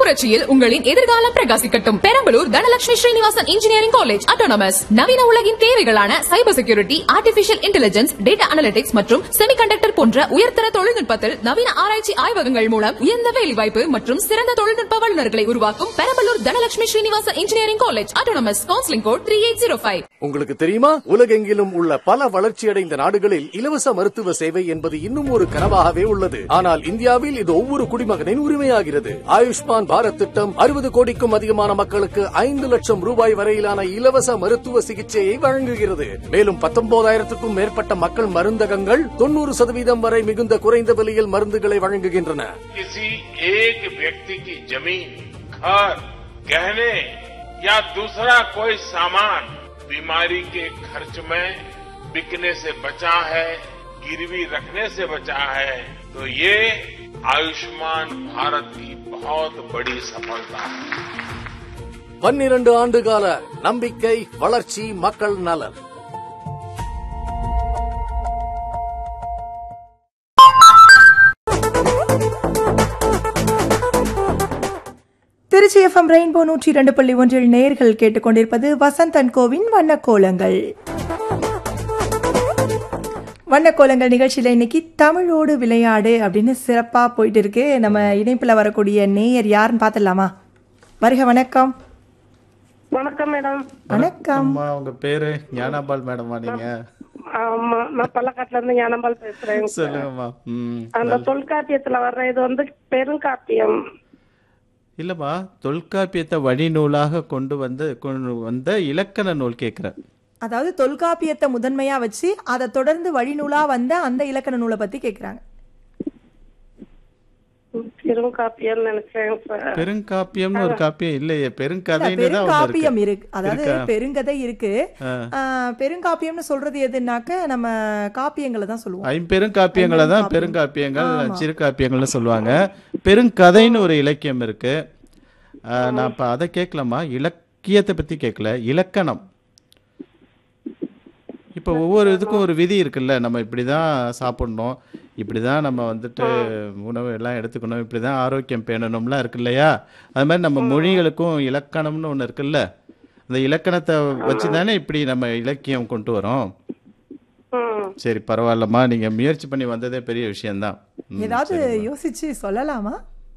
புரட்சியில் உங்களின் எதிர்காலம் பிரகாசிக்கட்டும் Perambalur Dhanalakshmi Srinivasan engineering college autonomous நவீன உலகின் தேவைகளான cyber security artificial intelligence data analytics மற்றும் செமிகண்டக்டர் போன்ற உயர்தர தொழில்நுட்பத்தில் நவீன ஆராய்ச்சி ஆய்வகங்கள் மூலம் உயர்ந்த வேலைவாய்ப்பு மற்றும் சிறந்த தொழில்நுட்ப வல்லுநர்களை உருவாக்கும் Perambalur Dhanalakshmi Srinivasan engineering college autonomous counselling code three eight zero five உங்களுக்கு தெரியுமா உலகெங்கிலும் உள்ள பல வளர்ச்சியடைந்த நாடுகளில் இலவச மருத்துவ சேவை என்பது இன்னும் ஒரு கனவாகவே உள்ளது ஆனால் இந்தியாவில் இது ஒவ்வொரு குடிமகனின் உரிமையாகிறது ஆயுஷ்மான் பாரத் திட்டம் அறுபது கோடிக்கும் அதிகமான மக்களுக்கு ஐந்து லட்சம் ரூபாய் வரையிலான இலவச மருத்துவ சிகிச்சையை வழங்குகிறது மேலும் பத்தொன்பதாயிரத்துக்கும் மேற்பட்ட மக்கள் மருந்தகங்கள் தொண்ணூறு சதவீதம் வரை மிகுந்த குறைந்த விலையில் மருந்துகளை வழங்குகின்றன किसी एक व्यक्ति की जमीन घर गहने या दूसरा कोई सामान बीमारी के खर्च में बिकने से बचा है गिरवी रखने से बचा है तो ये आयुष्मान भारत की बहुत बड़ी सफलता है பன்னிரண்டு ஆண்டுகால நம்பிக்கை வளர்ச்சி மக்கள் நலன் திருச்சி எஃப்எம் ரெயின்போ நூற்றி இரண்டு புள்ளி ஒன்றில் நேர்கள் கேட்டுக்கொண்டிருப்பது வசந்தன் கோவின் வண்ணக்கோலங்கள் வண்ணக்கோலங்கள் நிகழ்ச்சியில் இன்னைக்கு தமிழோடு விளையாடு அப்படின்னு சிறப்பாக போயிட்டு இருக்கு நம்ம இணைப்பில் வரக்கூடிய நேயர் யாருன்னு பார்த்துடலாமா வருக வணக்கம் வணக்கம் மேடம் வணக்கம் அம்மா உங்க பேரு ஞானாபால் மேடமா நீங்க ஆமா நான் பள்ளக்காட்டுல இருந்து ஞானம்பால் பேசுறேன் சொல்லுங்கம்மா ம் அந்த தொல்காப்பியத்துல வர்ற இது வந்து பெருங்காப்பியம் இல்லம்மா தொல்காப்பியத்தை வழிநூலாக கொண்டு வந்து கொண்டு வந்த இலக்கண நூல் கேட்கிறேன் அதாவது தொல்காப்பியத்தை முதன்மையாக வச்சு அதை தொடர்ந்து வழிநூலாக வந்த அந்த இலக்கண நூலை பற்றி கேட்குறாங்க பெருங்காப்பியம் நினைச்சேன் சார் பெருங்காப்பியம்னு ஒரு காப்பியம் இல்லையே பெருங்கதைன்னு தான் ஒண்ணு பெருங்காப்பியம் இருக்கு இருக்கு அதாவது இருக்கா? பெருங்கதை இருக்கு ஆ. ஆ, பெருங்காப்பியம்னு சொல்றது எதுனாக்க நம்ம காப்பியங்களை தான் சொல்லுவோம் ஐம்பெருங்காப்பியங்களை தான் பெருங்காப்பியங்கள் சிறுகாப்பியங்கள்னு சொல்லுவாங்க பெருங்கதைன்னு ஒரு இலக்கியம் இருக்கு ஆ, நான் இப்போ அதை கேட்கலாமா இலக்கியத்தை பத்தி கேட்கல இலக்கணம் இப்போ ஒவ்வொரு இதுக்கும் ஒரு விதி இருக்குல்ல நம்ம இப்படி தான் சாப்பிடணும் இப்படி தான் நம்ம வந்துட்டு உணவு எல்லாம் எடுத்துக்கணும் இப்படி தான் ஆரோக்கியம் பேணணும்லாம் இருக்கு இல்லையா அது மாதிரி நம்ம மொழிகளுக்கும் இலக்கணம்னு ஒன்று இருக்குல்ல அந்த இலக்கணத்தை வச்சு தானே இப்படி நம்ம இலக்கியம் கொண்டு வரோம் ம். சரி பரவாயில்லம்மா நீங்க முயற்சி பண்ணி வந்ததே பெரிய விஷயம்தான் ம், ஏதாவது சரிம்மா. யோசிச்சு சொல்லலாமா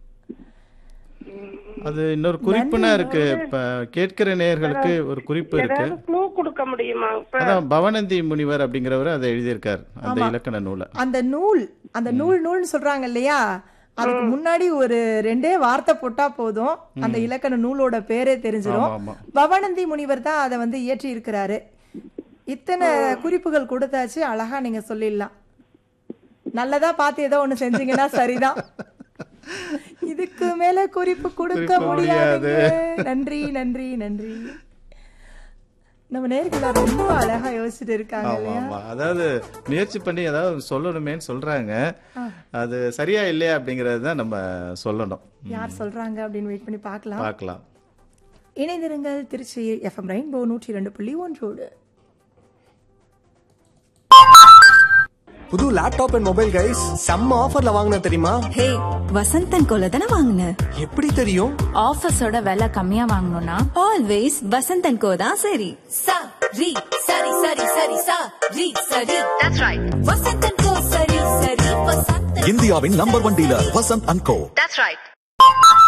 அது இன்னொரு குறிப்புனா இருக்கு இப்ப கேட்கிற நேயர்களுக்கு ஒரு குறிப்பு இருக்கு ஏதாவது க்ளூ கொடுக்க முடியுமா சார் அதான் பவனந்தி முனிவர் அப்படிங்கிறவர் அதை எழுதியிருக்கார் அந்த இலக்கண நூலை அந்த நூல் அந்த நூல் நூல்னு சொல்றாங்க இல்லையா அதுக்கு முன்னாடி ஒரு ரெண்டே வார்த்தை போட்டா போதும் அந்த இலக்கண நூலோட பேரே தெரிஞ்சிடும் ஆமா, ஆமா. பவானந்தி முனிவர் தான் அதை வந்து இயற்றி இருக்கிறாரு இத்தனை குறிப்புகள் கொடுத்தாச்சு அழகா நீங்க சொல்லிடலாம் நல்லதா பார்த்து ஏதோ ஒண்ணு செஞ்சீங்கன்னா சரிதான் இதுக்கு மேல குறிப்பு கொடுக்க குறிப்பு முடியாது நன்றி நன்றி நன்றி நம்ம நேர்களை ரொம்ப அழகா யோசிச்சுட்டு இருக்காங்க ஆமா இல்லையா ஆமா அதாவது முயற்சி பண்ணி ஏதாவது சொல்லணுமேன்னு சொல்றாங்க அது சரியா இல்லையா அப்படிங்கறது தான் நம்ம சொல்லணும் யார் சொல்றாங்க அப்படின்னு வெயிட் பண்ணி பார்க்கலாம் பார்க்கலாம் இணைந்திருங்கள் திருச்சி எஃப்எம் ரெயின்போ நூற்றி ரெண்டு புள்ளி ஒன்றோடு புது லேப்டாப் அண்ட் மொபைல் கைஸ் செம்ம ஆஃபர்ல வாங்கின தெரியுமா ஹே வசந்தன் கோல தானே வாங்கின எப்படி தெரியும் ஆஃபீஸோட விலை கம்மியா வாங்கணும்னா ஆல்வேஸ் வசந்தன் கோ தான் சரி சா ரி சரி சரி சரி சா ரி சரி தட்ஸ் ரைட் வசந்தன் கோ சரி சரி வசந்தன் இந்தியாவின் number one dealer Vasanth and co that's right